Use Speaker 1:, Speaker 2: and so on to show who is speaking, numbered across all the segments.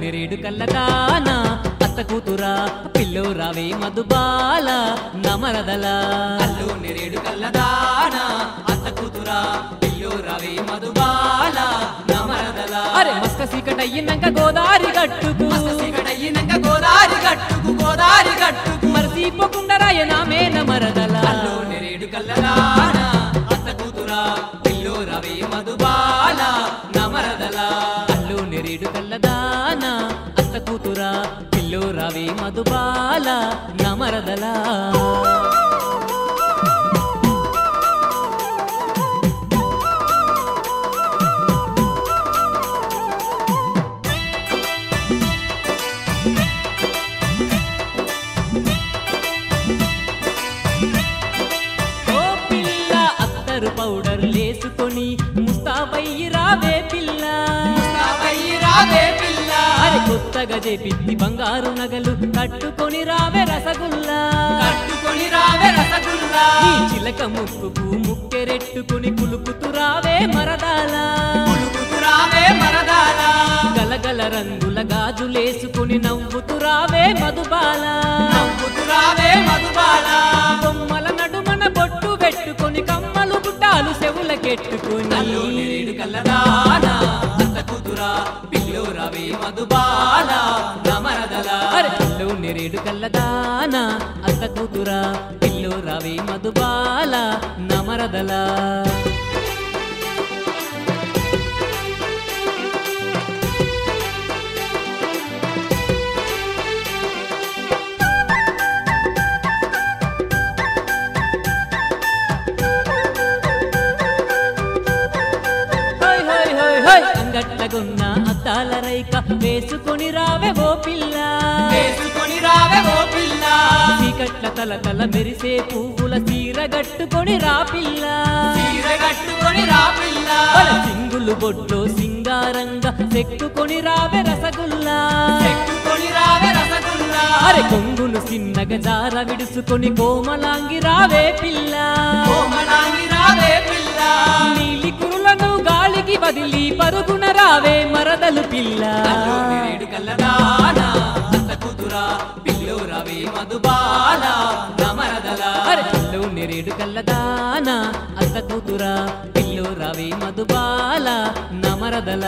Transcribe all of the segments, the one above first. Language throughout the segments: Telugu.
Speaker 1: నెరేడు కల్లదానా అత్త కూతురా పిల్లో రావే మధుబాల నమరదల
Speaker 2: అల్లు నెరేడు కల్లదానా అత్త కూతురా పిల్లు రవి మధుబాల నమరదల
Speaker 1: అరే మస్క సీకట అయ్యినాక గోదారి గట్టుకు
Speaker 2: మస్త సీకటయ్యినంక గోదారి గట్టుకు గోదారి గట్టుకు
Speaker 1: మరసిపోకుండా రాయనామే నమరదల
Speaker 2: అల్లు నెరేడు కల్లదానా అత్త కూతురా పిల్లు రవి మధుబాల నమరదల
Speaker 1: అల్లు నెరేడు కల్లదానా అత్త కూతురా పిల్లో రావే మధుబాల నమరదల ఓ పిల్ల అత్తరు పౌడర్ లేసుకొని ముస్తాబయ్యి రావే పిల్ల
Speaker 2: రావయ్యి రావే పిల్ల
Speaker 1: అరే కొత్తగా చేపిత్తి బంగారు నగలు కట్టుకొని రావే రసగుల్లా
Speaker 2: కట్టుకొని రావే రసగుల్లా
Speaker 1: నీ చిలక ముక్కుకు ముక్కెరెట్టుకొని కులుకుతూ రావే మరదాల
Speaker 2: పులుకుతు రావే మరదాల
Speaker 1: గలగల రంగుల గాజులేసుకొని నవ్వుతూ రావే మధుబాల
Speaker 2: నవ్వుతు రావే మధుబాల
Speaker 1: బొమ్మల నడుమన బొట్టు పెట్టుకొని కమ్మలు గుడ్డాలు చెవులకెట్టుకొని
Speaker 2: నల్లు నెరేడు కల్లదానా అత్త కూతురా పిల్లు రవి మధుబాల నమరదల
Speaker 1: అరే పిల్లో నెరేడు కల్లదానా అత్త కూతురా పిల్లో రవి మధుబాల నమరదల హోయ్ హోయ్ హోయ్ హోయ్ అంగట్లగున్న అద్దాల రైక వేసుకొని రావే ఓ పిల్ల
Speaker 2: వేసుకొని రావే ఓ పిల్ల
Speaker 1: చీకట్ల తల తల మెరిసే పువ్వుల చీర గట్టుకొని రా పిల్ల
Speaker 2: చీర కట్టుకొని రా పిల్ల
Speaker 1: ఒల సింగులు బొడ్లో సింగారంగా చెక్కుకొని రావే రసగుల్లా
Speaker 2: చెక్కుకొని రావే రసగుల్లా
Speaker 1: అరే కొంగును చిన్నగా జార విడుసుకొని కోమలాంగి రావే పిల్ల
Speaker 2: కోమలాంగి రావే పిల్ల
Speaker 1: నీలి కురులను గాలికి వదిలి పరుగున రావే మరదలు పిల్ల
Speaker 2: అల్లు నెరేడు కల్లదానా అత్త కూతురా పిల్లు రవి మధుబాల నమరదల
Speaker 1: అరే పిల్లో నెరేడు కల్లదానా అత్త కూతురా పిల్లో రవి మధుబాల నమరదల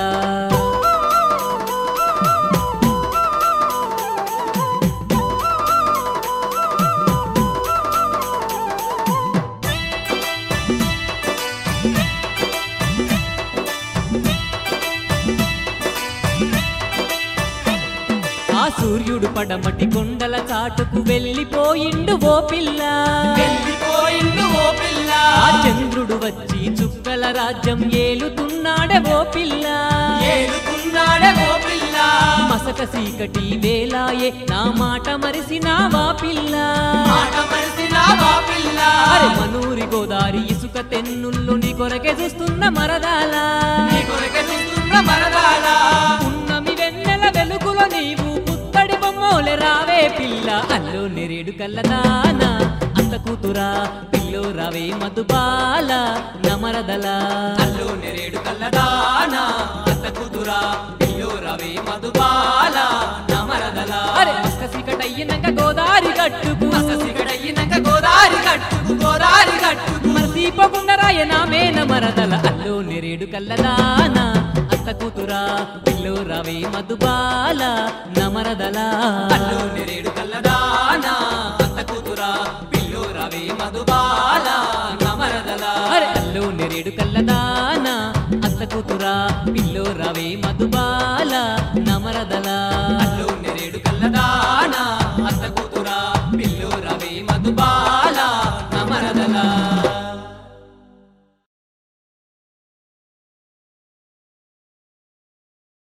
Speaker 1: ఆ సూర్యుడు పడమటి కొండల చాటుకు వెళ్ళిపోయిండు ఓ పిల్ల
Speaker 2: వెళ్ళిపోయిండు ఓ పిల్ల
Speaker 1: ఆ చంద్రుడు వచ్చి చుక్కల రాజ్యం ఏలుతున్నాడే ఓ పిల్ల
Speaker 2: ఏలుకున్నాడే ఓ పిల్ల
Speaker 1: మసక సీకటి వేలాయే నా మాట మరిసినావా పిల్ల
Speaker 2: మాట మరిసినావా పిల్ల
Speaker 1: అరే మనూరి గోదారి ఇసుక తెన్నుల్లో నీ కొరకే చూస్తున్న మరదాల
Speaker 2: నీ కొరకే చూస్తున్న మరదాల
Speaker 1: ఉన్నమి వెన్నెల వెలుగులో నీవు పుత్తడి బొమ్మోలే రావే పిల్ల అల్లు నెరేడు కల్లదానా అత్త కూతురా పిల్లో రావే మధుబాల నమరదల
Speaker 2: అల్లు నెరేడు కల్లదానా అత్త కూతురా పిల్లు రవి మధుబాల నమరదల
Speaker 1: అరే మస్క సీకటయ్యినాక గోదారి గట్టుకు
Speaker 2: సిగడయ్యినాక గోదారి కట్టుకు గోదారి కట్టుకు
Speaker 1: మరసీపోకుండా రాయనా మేన మరదల అల్లు నెరేడు కల్లదానా అత్త కూతురా పిల్లో రావే మధుబాల నమరదల
Speaker 2: అల్లు నెరేడు కల్లదానా అత్త కూతురా పిల్లు రవి మధుబాల నమరదల
Speaker 1: అరే అల్లు నెరేడు కల్లదానా అత్త కూతురా పిల్లో రావే మధుబాల